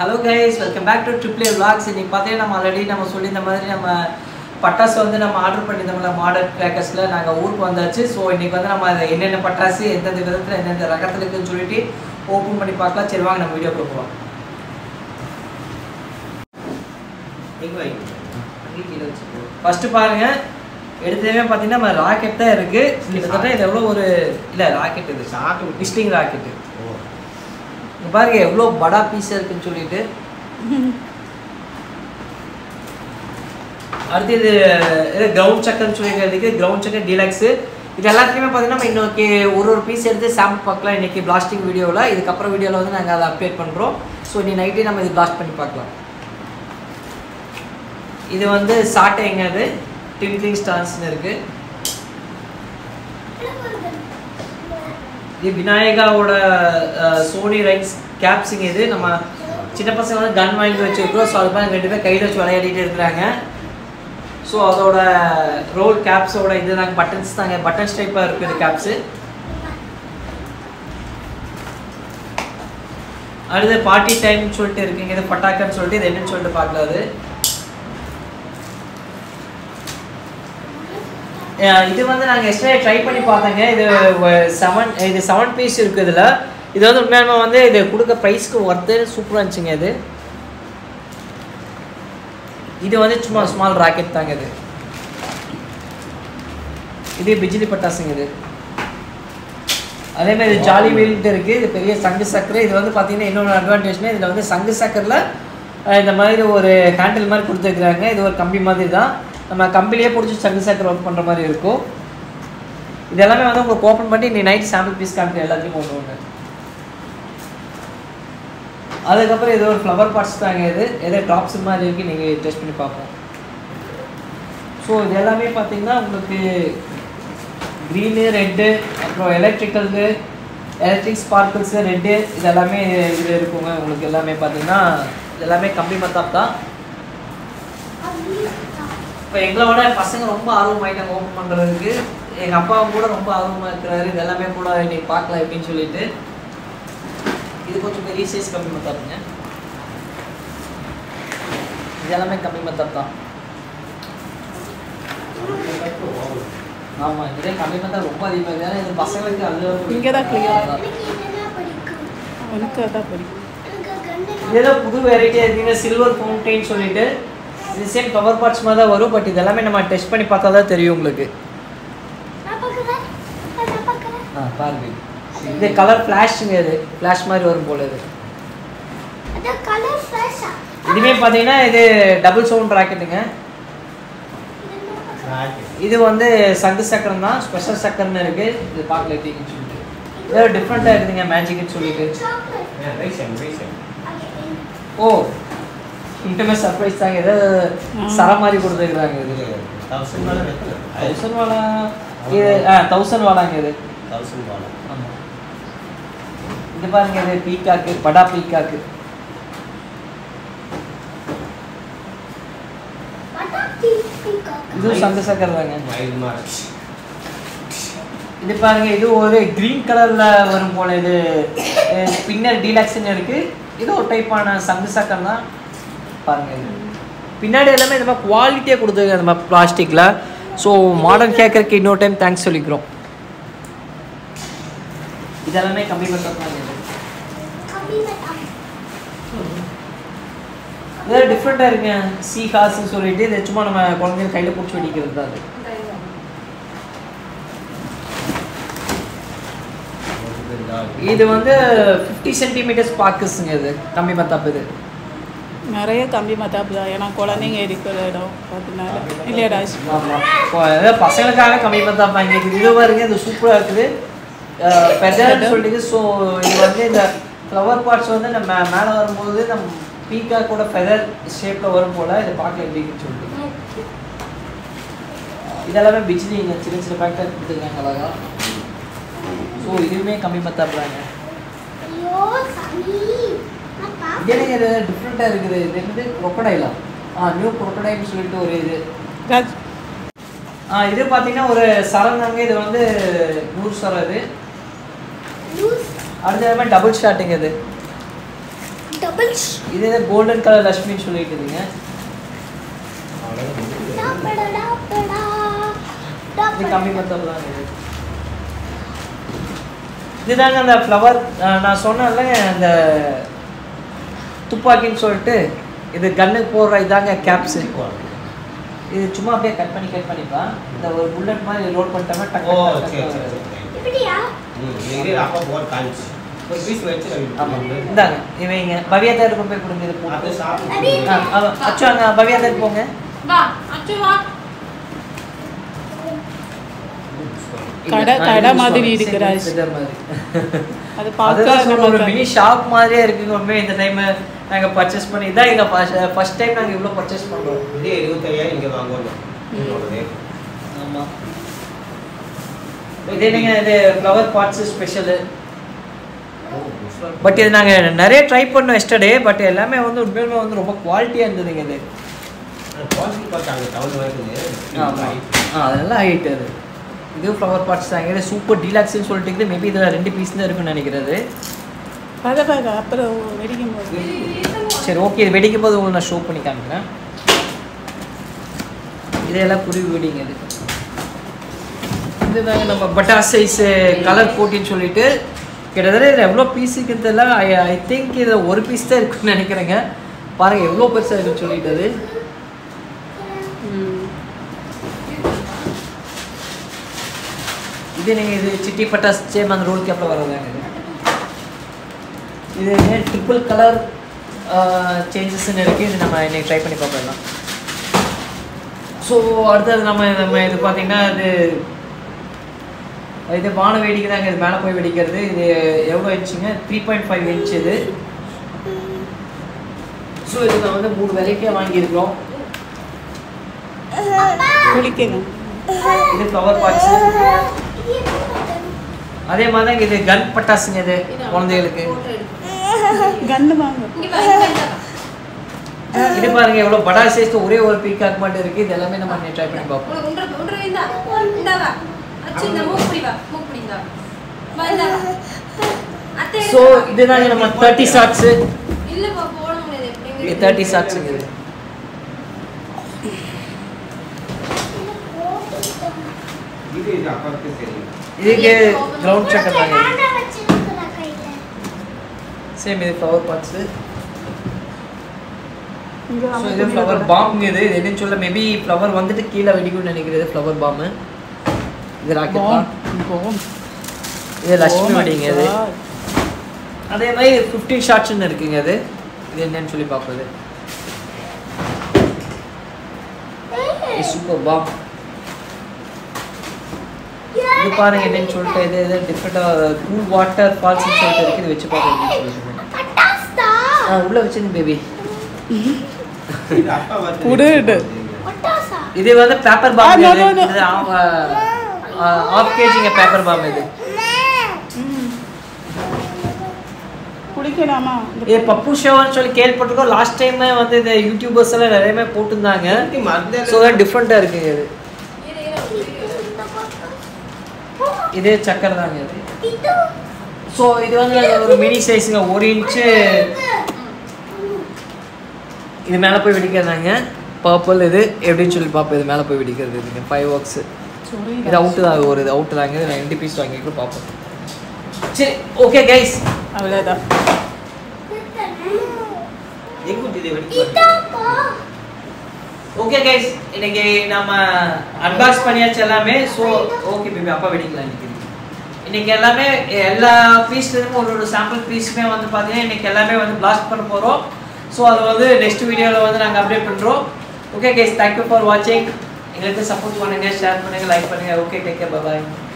Hello guys welcome back to ட்ரிப்ளே vlogs இன்னைக்கு பார்த்தீங்கன்னா நம்ம ஆல்ரெடி நம்ம சொல்லியிருந்த மாதிரி நம்ம பட்டாசு வந்து நம்ம ஆர்டர் பண்ணியிருந்தோம்ல மாடல் கிராக்கர்ஸில் நாங்கள் ஊருக்கு வந்தாச்சு ஸோ இன்னைக்கு வந்து நம்ம அதை என்னென்ன பட்டாசு எந்தெந்த விதத்தில் எந்தெந்த ரகத்தில் இருக்குன்னு சொல்லிட்டு ஓப்பன் பண்ணி பார்க்கலாம் சரி வாங்க நம்ம வீடியோ போகலாம் ஃபர்ஸ்ட் பாருங்க எடுத்ததுமே பார்த்தீங்கன்னா நம்ம ராக்கெட் தான் இருக்கு கிட்டத்தட்ட இது எவ்வளோ ஒரு இல்லை ராக்கெட் இது சாக்கு விஸ்டிங் ராக்கெட்டு இங்க பாருங்க எவ்வளோ படா பீஸ் இருக்குன்னு சொல்லிட்டு அடுத்து இது இது கிரவுண்ட் சக்கர்னு சொல்லிக்கிறதுக்கு கிரவுண்ட் சக்கர் டீலக்ஸு இது எல்லாத்துலேயுமே பார்த்தீங்கன்னா நம்ம இன்னைக்கு ஒரு ஒரு பீஸ் எடுத்து சாம்பிள் பார்க்கலாம் இன்னைக்கு பிளாஸ்டிங் வீடியோவில் இதுக்கப்புறம் வீடியோவில் வந்து நாங்கள் அதை அப்டேட் பண்ணுறோம் ஸோ இன்னி நைட்டே நம்ம இது பிளாஸ்ட் பண்ணி பார்க்கலாம் இது வந்து சாட்டைங்க அது டிங்க்லிங் ஸ்டார்ஸ்னு இருக்குது இது விநாயகாவோட சோனி ரைட்ஸ் கேப்ஸிங் இது நம்ம சின்ன பசங்க வந்து கன் வாங்கி வச்சிருக்கோம் ஸோ அது மாதிரி ரெண்டு பேர் கையில் வச்சு விளையாடிட்டு இருக்கிறாங்க ஸோ அதோட ரோல் கேப்ஸோட இது நாங்கள் பட்டன்ஸ் தாங்க பட்டன்ஸ் டைப்பாக இருக்குது கேப்ஸு அடுத்து பார்ட்டி டைம்னு சொல்லிட்டு இருக்குங்க இது பட்டாக்கன்னு சொல்லிட்டு இது என்னன்னு சொல்லிட்டு பார்க்கலாம் அது அஹ் இது வந்து நாங்கள் எக்ஸ்ட்ரா ட்ரை பண்ணி பார்த்தோங்க இது செவன் இது செவன் பீஸ் இருக்குது இதில் இது வந்து உண்மையாலுமே வந்து இது கொடுக்க ப்ரைஸ்க்கு ஒர்த்து சூப்பராக இருந்துச்சுங்க இது இது வந்து சும்மா ஸ்மால் ராக்கெட் தாங்க இது இது பிஜிலி பட்டாசுங்க இது அதே மாதிரி இது ஜாலி வீல்ட்டு இருக்குது இது பெரிய சங்கு சக்கரை இது வந்து பார்த்தீங்கன்னா இன்னொரு அட்வான்டேஜ்னா இதில் வந்து சங்கு சக்கரில் இந்த மாதிரி ஒரு ஹேண்டில் மாதிரி கொடுத்துருக்குறாங்க இது ஒரு கம்பி மாதிரி தான் நம்ம கம்பிலேயே பிடிச்சி சங்கு சக்கரை ஒர்க் பண்ணுற மாதிரி இருக்கும் இது எல்லாமே வந்து உங்களுக்கு ஓப்பன் பண்ணி நீ நைட் சாம்பிள் பீஸ் காமிக்கிற எல்லாத்தையும் ஒன்று ஒன்று அதுக்கப்புறம் இது ஒரு ஃப்ளவர் பார்ட்ஸ் தாங்க இது எதோ ட்ராப்ஸ் மாதிரி இருக்கு நீங்கள் டெஸ்ட் பண்ணி பார்ப்போம் ஸோ இது எல்லாமே பார்த்தீங்கன்னா உங்களுக்கு க்ரீனு ரெட்டு அப்புறம் எலக்ட்ரிக்கலுக்கு எலக்ட்ரிக் ஸ்பார்க்கிள்ஸு ரெட்டு இது எல்லாமே இது இருக்குங்க உங்களுக்கு எல்லாமே பார்த்தீங்கன்னா இது எல்லாமே கம்பி மத்தாப் தான் இப்போ எங்களோட பசங்க ரொம்ப ஆர்வமாயிட்டாங்க ஓப்பன் பண்ணுறதுக்கு எங்கள் அப்பாவும் கூட ரொம்ப ஆர்வமாக இருக்கிறாரு இது எல்லாமே கூட இன்னைக்கு பார்க்கலாம் எப்படின்னு சொல்லிட்டு இது கொஞ்சம் பெரிய சைஸ் கம்மி மத்தாப்புங்க இது எல்லாமே கம்மி மத்தாப் தான் ஆமாம் இதே கம்மி மத்தாப் ரொம்ப அதிகமாக இருக்குது ஏன்னா இது பசங்களுக்கு அது இங்கே தான் clear ஆ உனக்கு அதான் பிடிக்கும் ஏதோ புது வெரைட்டியாக இருக்குங்க சில்வர் ஃபவுண்டைன் சொல்லிட்டு இது சேம் கவர் பார்ட்ஸ் மாதிரி தான் வரும் பட் இது எல்லாமே நம்ம டெஸ்ட் பண்ணி பார்த்தா தான் தெரியும் உங்களுக்கு ஆ பாருங்க இது கலர் ஃப்ளாஷுங்க இது ஃப்ளாஷ் மாதிரி வரும் போல இது இதுவே பார்த்தீங்கன்னா இது டபுள் சவுண்ட் ராக்கெட்டுங்க இது வந்து சங்கு சக்கரம் தான் ஸ்பெஷல் சக்கரம்னு இருக்கு இது பார்க்கல எப்படின்னு சொல்லிட்டு ஏதோ டிஃப்ரெண்ட்டாக இருக்குதுங்க மேஜிக்னு சொல்லிட்டு ஓ இன்டர்மே சர்ப்ரைஸ் தாங்க ஏதோ சர மாதிரி கொடுத்துருக்குறாங்க இது தௌசண்ட் வாலா இது ஆ தௌசண்ட் வாலாங்க இது ஆமா இது பாருங்க இது பீக்காக்கு படா பீக்காக்கு இதுவும் சங்க சக்கரை தாங்க இது பாருங்க இது ஒரு கிரீன் கலர்ல வரும் போல இது பின்னர் டீலக்ஸ்னு இருக்கு இது ஒரு டைப்பான சங்கு சக்கரம் தான் பாருங்க இது பின்னாடி எல்லாமே இந்த மாதிரி குவாலிட்டியாக கொடுத்துருங்க இந்த மாதிரி பிளாஸ்டிக்கில் ஸோ மாடர்ன் கேட்கறதுக்கு இன்னொரு டைம் தேங்க்ஸ் சொல்லிக்கிறோம் இதெல்லாமே கம்மி பண்ணுறது இது இதெல்லாம் டிஃப்ரெண்ட்டாக இருக்குங்க சீ ஹாஸ்ன்னு சொல்லிட்டு இது சும்மா நம்ம குழந்தைங்க கையில் பிடிச்சி வெடிக்கிறது தான் அது இது வந்து ஃபிஃப்டி சென்டிமீட்டர்ஸ் பாக்குஸுங்க இது கம்மி மத்தாப்பு இது நிறைய கம்பி மத்தாப்பு தான் ஏன்னா குழந்தைங்க இருக்கிற இடம் அதனால இல்லையா ராஜ் ஆமாம் இப்போ ஏதோ பசங்களுக்காக கம்மி மத்தாப்பு வாங்கியிருக்குது இது பாருங்க இது சூப்பராக இருக்குது பெதர்னு சொல்லிட்டு ஸோ இது வந்து இந்த ஃப்ளவர் பார்ட்ஸ் வந்து நம்ம மேலே வரும்போது நம்ம பீக்கா கூட ஃபெதர் ஷேப்பில் வரும் போல் இதை பார்க்க எப்படி இருக்குன்னு சொல்லிட்டு இதெல்லாமே பிஜ்லிங்க சின்ன சின்ன பேக்கெட் கொடுத்துருக்காங்க அழகா ஸோ இதுவுமே கம்மி மத்தாப்புறாங்க இதே இது டிஃப்ரெண்ட்டாக இருக்குது இது என்னது crocodile ஆ ஆ நியூ crocodile சொல்லிட்டு ஒரு இது ராஜ் ஆ இது பார்த்தீங்கன்னா ஒரு சரம் தாங்க இது வந்து நூறு சரம் இது அடுத்த டபுள் ஷாட்டுங்க இது டபுள் பபிள்ஸ் இது கோல்டன் கலர் லக்ஷ்மின்னு சொல்லிட்டு இருந்தீங்க டாப்படா டாப்படா இது கம்மி மத்தம் தான் இது இதுதாங்க அந்த ஃப்ளவர் நான் சொன்னேன்ல அந்த துப்பாக்கின்னு சொல்லிட்டு இது கன்னுக்கு போடுற இதாங்க கேப்ஸு இது சும்மா அப்படியே கட் பண்ணி கட் பண்ணிப்பா இந்த ஒரு புல்லட் மாதிரி லோட் பண்ணிட்டோம்னா டக்கு ஓ டக்கு சரி டக்கு சரி வரும். சரி இப்படியா ம் இது அப்பா போர் காஞ்சி ஒரு பீஸ் வச்சு ஆமா இந்தாங்க இவங்க பவியா தேர் கொண்டு போய் கொடுங்க இது அது போட்டு சாப்பிட்டு ஆ, அவ- அச்சு அங்க பவியா தேர் போங்க வா அச்சு வா இல்ல, கடை- நான் கடை இது மாதிரி சொல்றேன். இருக்கு, ராஜ். சிதர் மாதிரி. அது அதுதான் பார்க்க சொல்றேன், ஒரு நமக்கு மினி ஷாப் மாதிரியே இருக்குங்க உண்மையா இந்த டைம் நாங்க பர்ச்சேஸ் பண்ணி இதான் எங்க ஃபர்ஸ்ட் டைம் நாங்க இவ்வளவு பர்ச்சேஸ் பண்றோம் இதே இருபத்தையாயிரம் இங்கே வாங்கணும் என்னோட rate. ஆமா இதே நீங்க இது ஃப்ளவர் பாட்ஸ் ஸ்பெஷல் ஓ, புஷ்பா. பட் இது நாங்க நிறைய ட்ரை பண்ணோம் எஸ்டர்டே பட் எல்லாமே வந்து உண்மையுமே வந்து ரொம்ப குவாலிட்டியா இருந்ததுங்க இது ஆனா quality பார்த்து அங்க town வாங்குது. ஆமா ஆ அதெல்லாம் ஹைட் அது இது ஃப்ளவர் பாட்ஸ் தான் இது சூப்பர் டீலாக்ஸ்னு சொல்லிட்டு மேபி இதில் ரெண்டு பீஸ் தான் இருக்குன்னு நினைக்கிறது பத பத அப்புறம் வெடிக்கும் போது சரி ஓகே இது வெடிக்கும் போது உங்களுக்கு நான் ஷோ பண்ணி காமிக்கிறேன் இதெல்லாம் குருவி வெடிங்க இது இதுதாங்க நம்ம பட்டா சைஸ் கலர் போட்டின்னு சொல்லிட்டு கிட்டத்தட்ட இதில் எவ்வளோ பீஸ் இருக்குன்னு தெரியல ஐ ஐ திங்க் இதில் ஒரு பீஸ் தான் இருக்குன்னு நினைக்கிறேங்க பாருங்க எவ்வளோ பெருசாக இருக்குன்னு சொல்லிட்டு அது ம். இது நீங்கள் இது சிட்டி பட்டாஸ் சேம் அந்த ரோல் கேப்பில் வரதாங்க இது இது ட்ரிபிள் கலர் சேஞ்சஸ்ன்னு இருக்குது இது நம்ம இன்னைக்கு ட்ரை பண்ணி பார்க்கலாம் ஸோ அடுத்தது நம்ம நம்ம இது பார்த்தீங்கன்னா இது இது வான வேடிக்கை தாங்க இது மேலே போய் வெடிக்கிறது இது எவ்வளோ இன்ச்சுங்க த்ரீ பாயிண்ட் ஃபைவ் இன்ச் இது ஸோ இது நான் வந்து மூணு வெரைட்டியாக வாங்கியிருக்கிறோம் குளிக்கணும் இது ஃப்ளவர் பாட்ஸு அதே மாதிரி தான் இது கன் பட்டாசுங்க இது குழந்தைகளுக்கு கன்னு வாங்க இது பாருங்க எவ்வளவு படா சைஸ் ஒரே ஒரு பீகாக் மட்டும் இருக்கு இது எல்லாமே நம்ம ட்ரை பண்ணி பார்ப்போம் ஸோ இதுதாங்க நம்ம தேர்ட்டி ஷார்ட்ஸ் இது தேர்ட்டி ஷார்ட்ஸுங்க இது இது இது அப்பாவுக்கு தெரியும் இதுக்கு கிரவுண்ட் சக்கர் தாங்க நானா வச்சிருக்கிற கையில சேம் இது ஃப்ளவர் பாட்ஸு இங்க ஸோ இது ஃப்ளவர் பாம்புங்க இது இது என்னன்னு சொல்ல மேபி ஃப்ளவர் வந்துட்டு கீழே வெடிக்கும்னு நினைக்கிறது ஃப்ளவர் பாம்பு இது ராக்கெட் தான் பாம் இது லட்சுமி வெடிங்க இது அதே மாதிரி ஃபிஃப்டீன் ஷார்ட்ஸ்னு இருக்குங்க அது இது என்னன்னு சொல்லி பார்ப்பது சூப்பர் பாம் இது பாருங்க என்னன்னு சொல்லிட்டு இது இது டிஃப்ரெண்டாக கூல் வாட்டர் ஃபால்ஸ்னு சொல்லிட்டு இருக்கு இது வச்சு பார்க்க சொல்லிட்டு பட்டாஸ்தா ஆ உள்ள வச்சிருங்க பேபி இது அப்பா வந்து புடுடு. பட்டாசா இது வந்து பேப்பர் பாம் Ah, no, இது no, no. இது ஆஃப் கேஜிங்க பேப்பர் பாம் இது குளிக்கலாமா இது பப்பு ஷோன்னு சொல்லி கேள்விப்பட்டிருக்கோம் லாஸ்ட் டைம் வந்து இந்த யூடியூபர்ஸ் எல்லாம் நிறைய பேர் போட்டிருந்தாங்க மருந்து ஸோ டிஃப்ரெண்ட்டாக இருக்குங்க இது இதே சக்கரை தாங்க இது இது ஸோ இது வந்து ஒரு மினி சைஸுங்க ஒரு இன்ச்சு இது மேலே போய் வெடிக்கிறதாங்க பர்பிள் இது எப்படின்னு சொல்லி பார்ப்போம் இது மேலே போய் வெடிக்கிறது இதுங்க ஃபைவ் ஒர்க்ஸ் sorry இது அவுட்டு தான் ஒரு இது அவுட்டு தாங்க இது ரெண்டு பீஸ் வாங்கிட்டு பார்ப்போம் சரி ஓகே கைஸ் அவ்வளோதான் எங்க இது வெடிக்க இதாப்பா ஓகே கைஸ் இன்னைக்கு நம்ம அன்பாக்ஸ் பண்ணியாச்சு எல்லாமே ஸோ ஓகே பேபி அப்பா வெடிக்கலாம் இன்னைக்கு இன்னைக்கு எல்லாமே எல்லா பீஸ்லேயும் ஒரு ஒரு சாம்பிள் பீஸுமே வந்து பார்த்தீங்கன்னா இன்னைக்கு எல்லாமே வந்து பிளாஸ்ட் பண்ண போகிறோம் ஸோ அது வந்து நெக்ஸ்ட் வீடியோவில் வந்து நாங்கள் அப்டேட் பண்ணுறோம் ஓகே கைஸ் தேங்க்யூ ஃபார் வாட்சிங் எங்களுக்கு சப்போர்ட் பண்ணுங்கள் ஷேர் பண்ணுங்கள் லைக் பண்ணுங்கள் ஓகே டேக் கேர் பாய்